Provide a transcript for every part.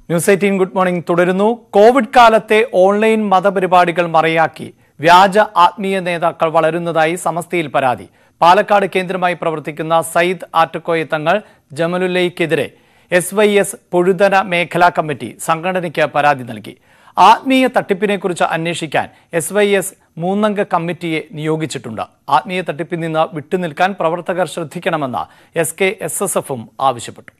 News eighteen good morning തുടരുന്നു covid കാലത്തെ online മതപരിപാടികൾ മറയാക്കി വ്യാജ ആത്മീയ നേതാക്കൾ വളരുന്നതായി സമസ്തയിൽ പരാതി പാലക്കാട് കേന്ദ്രമായി പ്രവർത്തിക്കുന്ന സയ്യിദ് ആറ്റക്കോയ തങ്ങൾ ജമലുല്ലയ്ക്കെതിരെ എസ് വൈ എസ് പൊഴുതന മേഖലാ കമ്മിറ്റി സംഘടനയ്ക്ക് പരാതി നൽകി ആത്മീയ തട്ടിപ്പിനെക്കുറിച്ച് അന്വേഷിക്കാൻ എസ് വൈ എസ് മൂന്നംഗ കമ്മിറ്റിയെ നിയോഗിച്ചിട്ടുണ്ട് ആത്മീയ തട്ടിപ്പിൽ നിന്ന് വിട്ടുനിൽക്കാൻ പ്രവർത്തകർ ശ്രദ്ധിക്കണമെന്ന് എസ് കെ എസ് എസ് എഫും ആവശ്യപ്പെട്ടു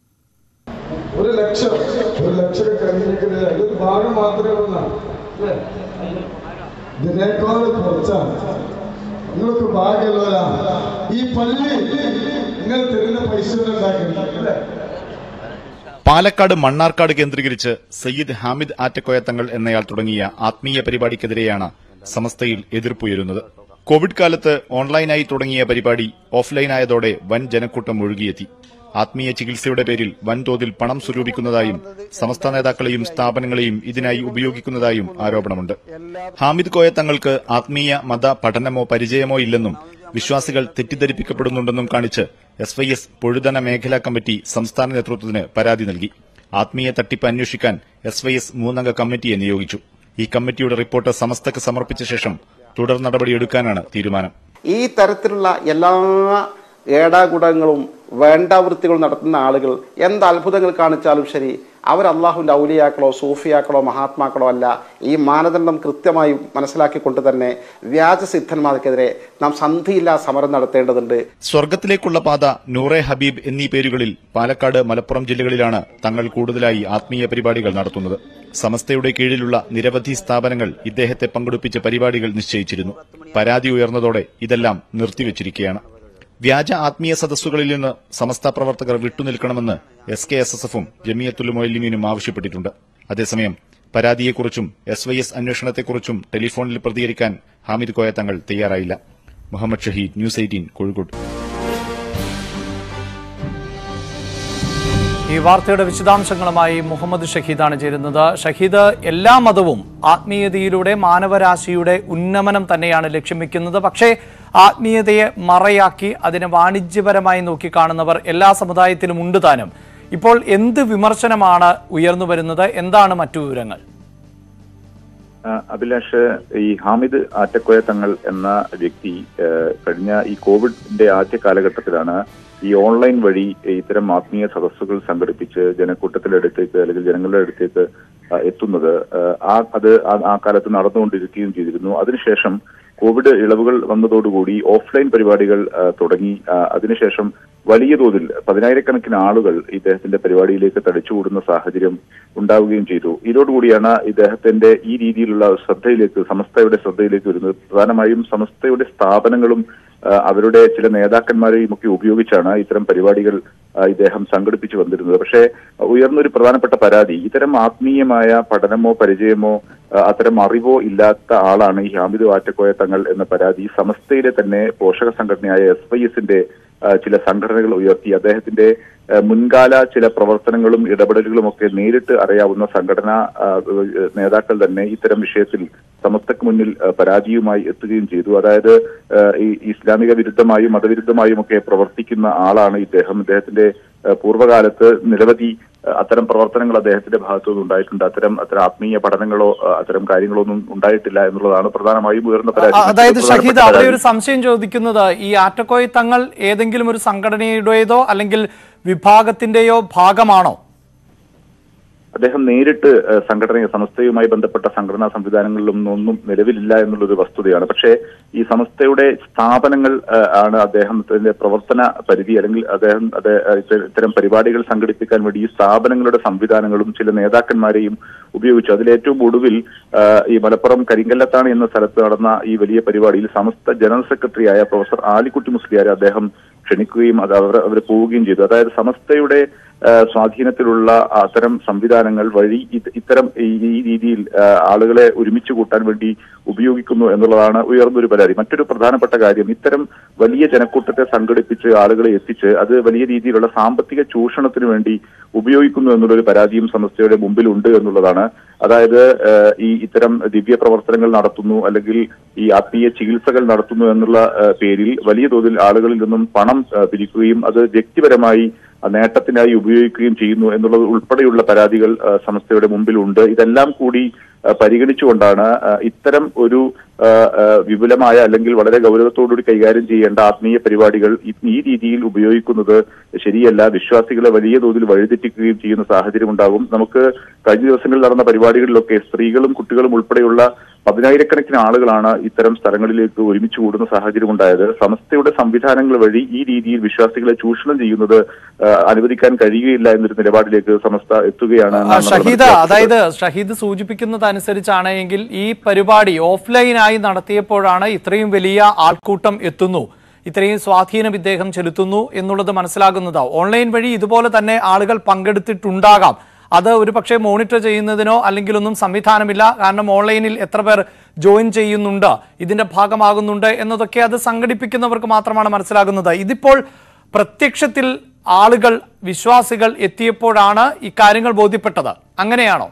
ഒരു ലക്ഷം ഒരു ലക്ഷം കഴിഞ്ഞിട്ട് ഇതൊരു ഭാഗം മാത്രമേ ഉള്ളൂ അല്ലേ ഇതിനേക്കാൾ കുറച്ചാണ് നിങ്ങൾക്ക് ഭാഗ്യമുള്ളവരാ ഈ പള്ളി നിങ്ങൾ തരുന്ന പൈസ ഉണ്ടാക്കുന്നത് അല്ലേ പാലക്കാട് മണ്ണാർക്കാട് കേന്ദ്രീകരിച്ച് സയ്യിദ് ഹാമിദ് ആറ്റക്കോയ തങ്ങൾ എന്നയാൾ തുടങ്ങിയ ആത്മീയ പരിപാടിക്കെതിരെയാണ് സമസ്തയിൽ എതിർപ്പുയരുന്നത് കോവിഡ് കാലത്ത് ഓൺലൈനായി തുടങ്ങിയ പരിപാടി ഓഫ്ലൈനായതോടെ വൻ ജനക്കൂട്ടം ഒഴുകിയെത്തി ആത്മീയ ചികിത്സയുടെ പേരിൽ വൻതോതിൽ പണം സ്വരൂപിക്കുന്നതായും സമസ്ത നേതാക്കളെയും സ്ഥാപനങ്ങളെയും ഇതിനായി ഉപയോഗിക്കുന്നതായും ആരോപണമുണ്ട് ഹാമിദ് കോയ തങ്ങൾക്ക് ആത്മീയ മത പഠനമോ പരിചയമോ ഇല്ലെന്നും വിശ്വാസികൾ തെറ്റിദ്ധരിപ്പിക്കപ്പെടുന്നുണ്ടെന്നും കാണിച്ച് എസ് വൈ എസ് പൊഴുതന മേഖലാ കമ്മിറ്റി സംസ്ഥാന നേതൃത്വത്തിന് പരാതി നൽകി ആത്മീയ തട്ടിപ്പ് അന്വേഷിക്കാൻ എസ് വൈ എസ് മൂന്നംഗ കമ്മിറ്റിയെ നിയോഗിച്ചു ഈ കമ്മിറ്റിയുടെ റിപ്പോർട്ട് സമസ്തക്ക് സമർപ്പിച്ച ശേഷം തുടർ നടപടിയെടുക്കാനാണ് തീരുമാനം ഈ തരത്തിലുള്ള എല്ലാ ഏടാകുടങ്ങളും വേണ്ടാവൃത്തികളും നടത്തുന്ന ആളുകൾ എന്ത് അത്ഭുതങ്ങൾ കാണിച്ചാലും ശരി അവർ അള്ളാഹുവിൻ്റെ ഔലിയാക്കളോ സൂഫിയാക്കളോ മഹാത്മാക്കളോ അല്ല ഈ മാനദണ്ഡം കൃത്യമായി മനസ്സിലാക്കിക്കൊണ്ട് തന്നെ വ്യാജസിദ്ധന്മാർക്കെതിരെ നാം സന്ധിയില്ലാ സമരം നടത്തേണ്ടതുണ്ട് സ്വർഗത്തിലേക്കുള്ള പാത നൂറെ ഹബീബ് എന്നീ പേരുകളിൽ പാലക്കാട് മലപ്പുറം ജില്ലകളിലാണ് തങ്ങൾ കൂടുതലായി ആത്മീയ പരിപാടികൾ നടത്തുന്നത് സമസ്തയുടെ കീഴിലുള്ള നിരവധി സ്ഥാപനങ്ങൾ ഇദ്ദേഹത്തെ പങ്കെടുപ്പിച്ച പരിപാടികൾ നിശ്ചയിച്ചിരുന്നു പരാതി ഉയർന്നതോടെ ഇതെല്ലാം നിർത്തിവച്ചിരിക്കുകയാണ് വ്യാജ ആത്മീയ സദസ്സുകളിൽ നിന്ന് സമസ്ത പ്രവർത്തകർ വിട്ടുനിൽക്കണമെന്ന് എസ് കെ എസ് എസ് എഫും ജമിയത്തുൽ മൊയ്ലിമീനും ആവശ്യപ്പെട്ടിട്ടുണ്ട് അതേസമയം പരാതിയെക്കുറിച്ചും എസ് വൈ എസ് അന്വേഷണത്തെക്കുറിച്ചും ടെലിഫോണിൽ പ്രതികരിക്കാൻ ഹാമിദ് കോയ തങ്ങൾ തയ്യാറായില്ല മുഹമ്മദ് ഷഹീദ് ന്യൂസ് എയ്റ്റീൻ കോഴിക്കോട് ഈ വാർത്തയുടെ വിശദാംശങ്ങളുമായി മുഹമ്മദ് ഷഹീദാണ് ചേരുന്നത് ഷഹീദ് എല്ലാ മതവും ആത്മീയതയിലൂടെ മാനവരാശിയുടെ ഉന്നമനം തന്നെയാണ് ലക്ഷ്യം വെക്കുന്നത് പക്ഷേ ആത്മീയതയെ മറയാക്കി അതിനെ വാണിജ്യപരമായി നോക്കിക്കാണുന്നവർ എല്ലാ സമുദായത്തിലും ഉണ്ട് താനും ഇപ്പോൾ എന്ത് വിമർശനമാണ് ഉയർന്നു വരുന്നത് എന്താണ് മറ്റു വിവരങ്ങൾ ആ, അഭിലാഷ് ഈ ഹാമിദ് ആറ്റക്കോയ തങ്ങൾ എന്ന വ്യക്തി ആ, കഴിഞ്ഞ ഈ കോവിഡിന്റെ ആദ്യ കാലഘട്ടത്തിലാണ് ഈ ഓൺലൈൻ വഴി ഇത്തരം ആത്മീയ സദസ്സുകൾ സംഘടിപ്പിച്ച് ജനക്കൂട്ടത്തിന്റെ അടുത്തേക്ക് അല്ലെങ്കിൽ ജനങ്ങളുടെ അടുത്തേക്ക് ആ, എത്തുന്നത് ആ, ആ അത് ആ- ആ കാലത്ത് നടന്നുകൊണ്ടിരിക്കുകയും ചെയ്തിരുന്നു അതിനുശേഷം കോവിഡ് ഇളവുകൾ വന്നതോടുകൂടി ഓഫ്ലൈൻ പരിപാടികൾ ആ, തുടങ്ങി ആ, അതിനുശേഷം വലിയ തോതിൽ പതിനായിരക്കണക്കിന് ആളുകൾ ഇദ്ദേഹത്തിന്റെ പരിപാടിയിലേക്ക് തടിച്ചുകൂടുന്ന സാഹചര്യം ഉണ്ടാവുകയും ചെയ്തു ഇതോടുകൂടിയാണ് ഇദ്ദേഹത്തിന്റെ ഈ രീതിയിലുള്ള ശ്രദ്ധയിലേക്ക് സമസ്തയുടെ ശ്രദ്ധയിലേക്ക് വരുന്നത് പ്രധാനമായും സമസ്തയുടെ സ്ഥാപനങ്ങളും ആ, അവരുടെ ചില നേതാക്കന്മാരെയും ഒക്കെ ഉപയോഗിച്ചാണ് ഇത്തരം പരിപാടികൾ ആ, ഇദ്ദേഹം സംഘടിപ്പിച്ചു വന്നിരുന്നത് പക്ഷേ ഉയർന്നൊരു പ്രധാനപ്പെട്ട പരാതി ഇത്തരം ആത്മീയമായ പഠനമോ പരിചയമോ ആ, അത്തരം അറിവോ ഇല്ലാത്ത ആളാണ് ഈ ഹാമിദ് വാറ്റക്കോയ തങ്ങൾ എന്ന പരാതി സമസ്തയിലെ തന്നെ പോഷക സംഘടനയായ എസ് വൈ എസിന്റെ ചില സംഘടനകൾ ഉയർത്തി അദ്ദേഹത്തിന്റെ ആ, മുൻകാല ചില പ്രവർത്തനങ്ങളും ഇടപെടലുകളും ഒക്കെ നേരിട്ട് അറിയാവുന്ന സംഘടനാ ആ, നേതാക്കൾ തന്നെ ഇത്തരം വിഷയത്തിൽ സമസ്തക്ക് മുന്നിൽ ആ, പരാതിയുമായി എത്തുകയും ചെയ്തു അതായത് ആ, ഈ ഇസ്ലാമിക വിരുദ്ധമായും മതവിരുദ്ധമായും ഒക്കെ പ്രവർത്തിക്കുന്ന ആളാണ് ഇദ്ദേഹം ഇദ്ദേഹത്തിന്റെ ആ, പൂർവ്വകാലത്ത് നിരവധി ആ, അത്തരം പ്രവർത്തനങ്ങൾ അദ്ദേഹത്തിന്റെ ഭാഗത്തു നിന്ന് ഉണ്ടായിട്ടുണ്ട് അത്തരം അത്തരം ആത്മീയ പഠനങ്ങളോ ആ, അത്തരം കാര്യങ്ങളോ ഒന്നും ഉണ്ടായിട്ടില്ല എന്നുള്ളതാണ് പ്രധാനമായും ഉയർന്ന പരാതി അ- അതായത് മറ്റൊരു ഷഹീദ് പ്രധാനപ്പെട്ട അവിടെ പരാതി- ഒരു സംശയം ചോദിക്കുന്നത് ഈ ആറ്റക്കോയ തങ്ങൾ ഏതെങ്കിലും ഒരു സംഘടനയുടേതോ അല്ലെങ്കിൽ വിഭാഗത്തിന്റെയോ ഭാഗമാണോ അദ്ദേഹം നേരിട്ട് ഏഹ്, സംഘടന സമസ്തയുമായി ബന്ധപ്പെട്ട സംഘടനാ സംവിധാനങ്ങളിലൊന്നും ഒന്നും നിലവിലില്ല എന്നുള്ളൊരു വസ്തുതയാണ് പക്ഷേ ഈ സമസ്തയുടെ സ്ഥാപനങ്ങൾ ഏഹ്, ആണ് അദ്ദേഹത്തിന്റെ പ്രവർത്തന പരിധി അല്ലെങ്കിൽ അദ്ദേഹം അത് ഇത്ത- ഇത്തരം പരിപാടികൾ സംഘടിപ്പിക്കാൻ വേണ്ടി ഈ സ്ഥാപനങ്ങളുടെ സംവിധാനങ്ങളും ചില നേതാക്കന്മാരെയും ഉപയോഗിച്ചു അതിലേറ്റവും ഒടുവിൽ ഏഹ്, ഈ മലപ്പുറം കരിങ്കല്ലത്താണ് എന്ന സ്ഥലത്ത് നടന്ന ഈ വലിയ പരിപാടിയിൽ സമസ്ത ജനറൽ സെക്രട്ടറിയായ പ്രൊഫസർ ആലിക്കുട്ടി മുസ്ലിയാരെ അദ്ദേഹം ക്ഷണിക്കുകയും അത് അവർ അവർ പോവുകയും ചെയ്തു അതായത് സമസ്തയുടെ ആ, സ്വാധീനത്തിലുള്ള അത്തരം സംവിധാനങ്ങൾ വഴി ഇത് ഇത്തരം ഈ ഈ രീതിയിൽ ആ, ആളുകളെ ഒരുമിച്ച് കൂട്ടാൻ വേണ്ടി ഉപയോഗിക്കുന്നു എന്നുള്ളതാണ് ഉയർന്നൊരു പരാതി മറ്റൊരു പ്രധാനപ്പെട്ട കാര്യം ഇത്തരം വലിയ ജനക്കൂട്ടത്തെ സംഘടിപ്പിച്ച് ആളുകളെ എത്തിച്ച് അത് വലിയ രീതിയിലുള്ള സാമ്പത്തിക ചൂഷണത്തിന് വേണ്ടി ഉപയോഗിക്കുന്നു എന്നുള്ളൊരു പരാതിയും സമസ്തയുടെ മുമ്പിലുണ്ട് എന്നുള്ളതാണ് അതായത് ആ, ഈ ഇത്തരം ദിവ്യ പ്രവർത്തനങ്ങൾ നടത്തുന്നു അല്ലെങ്കിൽ ഈ ആത്മീയ ചികിത്സകൾ നടത്തുന്നു എന്നുള്ള ആ, പേരിൽ വലിയ തോതിൽ ആളുകളിൽ നിന്നും പണം ആ, പിരിക്കുകയും അത് വ്യക്തിപരമായി നേട്ടത്തിനായി ഉപയോഗിക്കുകയും ചെയ്യുന്നു എന്നുള്ളത് ഉൾപ്പെടെയുള്ള പരാതികൾ ആ, സംസ്ഥയുടെ മുമ്പിലുണ്ട് ഇതെല്ലാം കൂടി ആ, പരിഗണിച്ചുകൊണ്ടാണ് ആ, ഇത്തരം ഒരു ആ, ആ, വിപുലമായ അല്ലെങ്കിൽ വളരെ ഗൗരവത്തോടുകൂടി കൈകാര്യം ചെയ്യേണ്ട ആത്മീയ പരിപാടികൾ ഈ- ഈ രീതിയിൽ ഉപയോഗിക്കുന്നത് ശരിയല്ല വിശ്വാസികളെ വലിയ തോതിൽ വഴിതെറ്റിക്കുകയും ചെയ്യുന്ന സാഹചര്യം ഉണ്ടാകും നമുക്ക് കഴിഞ്ഞ ദിവസങ്ങളിൽ നടന്ന പരിപാടികളിലൊക്കെ സ്ത്രീകളും കുട്ടികളും ഉൾപ്പെടെയുള്ള പതിനായിരക്കണക്കിന് ആളുകളാണ് ഇത്തരം സ്ഥലങ്ങളിലേക്ക് ഒരുമിച്ച് കൂടുന്ന സാഹചര്യം ഉണ്ടായത് സമസ്തയുടെ സംവിധാനങ്ങൾ വഴി ഈ രീതിയിൽ വിശ്വാസികളെ ചൂഷണം ചെയ്യുന്നത് ആ, അനുവദിക്കാൻ കഴിയുകയില്ല എന്നൊരു നിലപാടിലേക്ക് സമസ്ത എത്തുകയാണ് ആ, എന്നാണ് നമ്മൾ ഷഹീദ് മനസ്സിലാക്കുന്നത്. അതായത് ഷഹീദ് സൂചിപ്പിക്കുന്നത് അനുസരിച്ചാണ് എങ്കിൽ ഈ പരിപാടി ഓഫ്ലൈനായി നടത്തിയപ്പോഴാണ് ഇത്രയും വലിയ ആൾക്കൂട്ടം എത്തുന്നു ഇത്രയും സ്വാധീനം ഇദ്ദേഹം ചെലുത്തുന്നു എന്നുള്ളത് മനസ്സിലാകുന്നത് ഓൺലൈൻ വഴി ഇതുപോലെ തന്നെ ആളുകൾ പങ്കെടുത്തിട്ടുണ്ടാകാം അത് ഒരു പക്ഷേ മോണിറ്റർ ചെയ്യുന്നതിനോ അല്ലെങ്കിൽ ഒന്നും സംവിധാനമില്ല കാരണം ഓൺലൈനിൽ എത്ര പേർ ജോയിൻ ചെയ്യുന്നുണ്ട് ഇതിന്റെ ഭാഗമാകുന്നുണ്ട് എന്നതൊക്കെ അത് സംഘടിപ്പിക്കുന്നവർക്ക് മാത്രമാണ് മനസ്സിലാകുന്നത് ഇതിപ്പോൾ പ്രത്യക്ഷത്തിൽ ആളുകൾ വിശ്വാസികൾ എത്തിയപ്പോഴാണ് ഇക്കാര്യങ്ങൾ ബോധ്യപ്പെട്ടത് അങ്ങനെയാണോ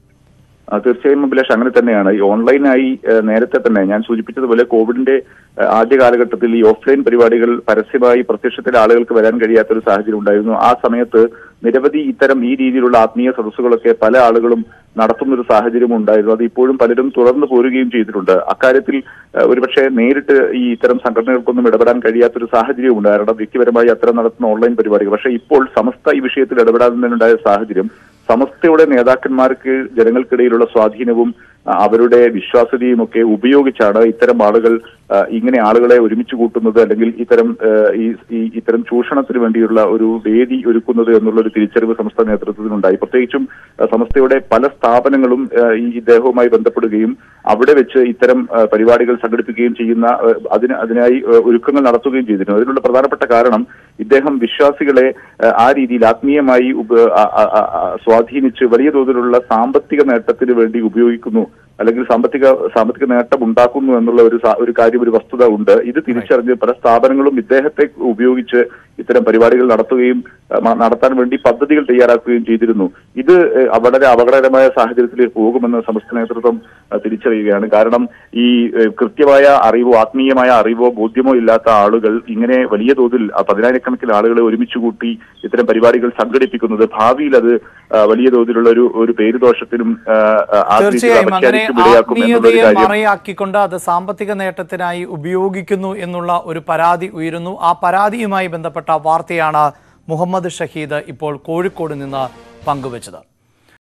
ആ, തീർച്ചയായും അഭിലാഷ് അങ്ങനെ തന്നെയാണ് ഈ ഓൺലൈനായി ഏഹ്, നേരത്തെ തന്നെ ഞാൻ സൂചിപ്പിച്ചതുപോലെ കോവിഡിന്റെ ഏഹ്, ആദ്യ കാലഘട്ടത്തിൽ ഈ ഓഫ്ലൈൻ പരിപാടികൾ പരസ്യമായി പ്രത്യക്ഷത്തിൽ ആളുകൾക്ക് വരാൻ കഴിയാത്ത ഒരു സാഹചര്യം ഉണ്ടായിരുന്നു ആ സമയത്ത് നിരവധി ഇത്തരം ഈ രീതിയിലുള്ള ആത്മീയ സദസ്സുകളൊക്കെ പല ആളുകളും നടത്തുന്ന ഒരു സാഹചര്യം ഉണ്ടായിരുന്നു അത് ഇപ്പോഴും പലരും തുറന്നു പോരുകയും ചെയ്തിട്ടുണ്ട് അക്കാര്യത്തിൽ ഏഹ്, ഒരുപക്ഷെ നേരിട്ട് ഈ ഇത്തരം സംഘടനകൾക്കൊന്നും ഇടപെടാൻ കഴിയാത്തൊരു സാഹചര്യം ഉണ്ട് കാരണം വ്യക്തിപരമായി അത്തരം നടത്തുന്ന ഓൺലൈൻ പരിപാടികൾ പക്ഷേ ഇപ്പോൾ സമസ്ത ഈ വിഷയത്തിൽ ഇടപെടാതിനുണ്ടായ സാഹചര്യം സമസ്തയുടെ നേതാക്കന്മാർക്ക് ജനങ്ങൾക്കിടയിലുള്ള സ്വാധീനവും ആ, അവരുടെ വിശ്വാസ്യതയും ഒക്കെ ഉപയോഗിച്ചാണ് ഇത്തരം ആളുകൾ ആ, ഇങ്ങനെ ആളുകളെ ഒരുമിച്ച് കൂട്ടുന്നത് അല്ലെങ്കിൽ ഇത്തരം ആ, ഈ ഈ- ഇത്തരം ചൂഷണത്തിന് വേണ്ടിയുള്ള ഒരു വേദി ഒരുക്കുന്നത് എന്നുള്ള ഒരു തിരിച്ചറിവ് സംസ്ഥ നേതൃത്വത്തിനുണ്ടായി പ്രത്യേകിച്ചും ആ, സംസ്ഥയുടെ പല സ്ഥാപനങ്ങളും ആ, ഈ ഇദ്ദേഹവുമായി ബന്ധപ്പെടുകയും അവിടെ വെച്ച് ഇത്തരം ആ, പരിപാടികൾ സംഘടിപ്പിക്കുകയും ചെയ്യുന്ന ആ, അതിന് അതിനായി ആ, ഒരുക്കങ്ങൾ നടത്തുകയും ചെയ്തിരുന്നു അതിനുള്ള പ്രധാനപ്പെട്ട കാരണം ഇദ്ദേഹം വിശ്വാസികളെ ആ, ആ രീതിയിൽ ആത്മീയമായി ഉപ- ആ- ആ- ആ- ആ സ്വാധീനിച്ച് വലിയ തോതിലുള്ള സാമ്പത്തിക നേട്ടത്തിന് വേണ്ടി ഉപയോഗിക്കുന്നു അല്ലെങ്കിൽ സാമ്പത്തിക സാമ്പത്തിക നേട്ടം ഉണ്ടാക്കുന്നു എന്നുള്ള ഒരു സാ- ഒരു കാര്യം ഒരു വസ്തുത ഉണ്ട് ഇത് തിരിച്ചറിഞ്ഞ് പല സ്ഥാപനങ്ങളും ഇദ്ദേഹത്തെ ഉപയോഗിച്ച് ഇത്തരം പരിപാടികൾ നടത്തുകയും ആ, മ- നടത്താൻ വേണ്ടി പദ്ധതികൾ തയ്യാറാക്കുകയും ചെയ്തിരുന്നു ഇത് ഏഹ്, വളരെ അപകടകരമായ സാഹചര്യത്തിലേക്ക് പോകുമെന്ന് സമസ്ത നേതൃത്വം ആ, തിരിച്ചറിയുകയാണ് കാരണം ഈ ഏഹ്, കൃത്യമായ അറിവോ ആത്മീയമായ അറിവോ ബോധ്യമോ ഇല്ലാത്ത ആളുകൾ ഇങ്ങനെ വലിയ തോതിൽ ആ, പതിനായിരക്കണക്കിന് ആളുകളെ ഒരുമിച്ച് കൂട്ടി ഇത്തരം പരിപാടികൾ സംഘടിപ്പിക്കുന്നത് ഭാവിയിൽ അത് ആ, വലിയ തോതിലുള്ള ഒരു ഒരു പേരുദോഷത്തിനും ആ, ആ, ആ രീതിയിൽ തീർച്ചയായും അങ്ങനെ അപഖ്യാതിക്കും ഇടയാക്കും എന്നുള്ളൊരു ആത്മീയതയെ കാര്യം മറയാക്കിക്കൊണ്ട് അത് സാമ്പത്തിക നേട്ടത്തിനായി ഉപയോഗിക്കുന്നു എന്നുള്ള ഒരു പരാതി ഉയരുന്നു ആ പരാതിയുമായി ബന്ധപ്പെട്ട വാർത്തയാണ് മുഹമ്മദ് ഷഹീദ് ഇപ്പോൾ കോഴിക്കോട് നിന്ന് പങ്കുവച്ചത്